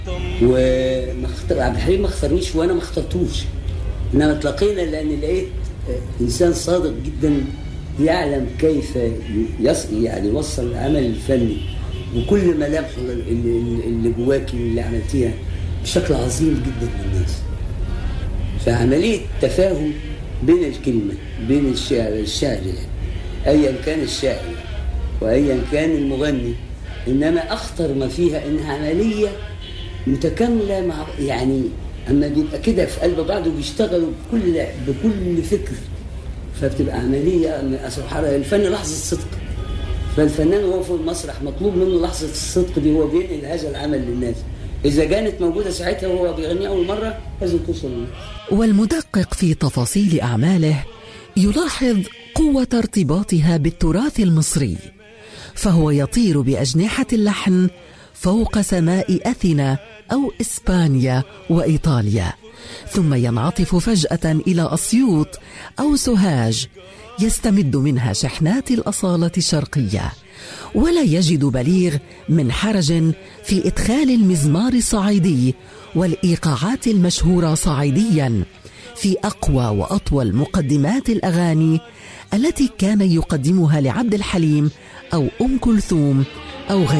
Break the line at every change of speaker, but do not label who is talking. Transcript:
وعبد الحليم ما اختارنيش وانا ما اخترتوش انما تلاقينا لان لقيت انسان صادق جدا يعلم كيف يص... يعني يوصل العمل الفني وكل ملامحه اللي, اللي جواكي اللي عملتيها بشكل عظيم جدا للناس فعمليه تفاهم بين الكلمه بين الشاعر الشاعر يعني ايا كان الشاعر وايا كان المغني انما اخطر ما فيها انها عمليه متكامله مع يعني اما بيبقى كده في قلب بعض وبيشتغلوا بكل بكل فكر فبتبقى عمليه سبحان الله الفن لحظه صدق فالفنان وهو في المسرح مطلوب منه لحظه الصدق دي هو بينقل هذا العمل للناس اذا كانت موجوده ساعتها وهو بيغني اول مره لازم توصل للناس
والمدقق في تفاصيل اعماله يلاحظ قوه ارتباطها بالتراث المصري فهو يطير باجنحه اللحن فوق سماء اثينا او اسبانيا وايطاليا ثم ينعطف فجاه الى اسيوط او سوهاج يستمد منها شحنات الاصاله الشرقيه ولا يجد بليغ من حرج في ادخال المزمار الصعيدي والايقاعات المشهوره صعيديا في اقوى واطول مقدمات الاغاني التي كان يقدمها لعبد الحليم او ام كلثوم او غيرها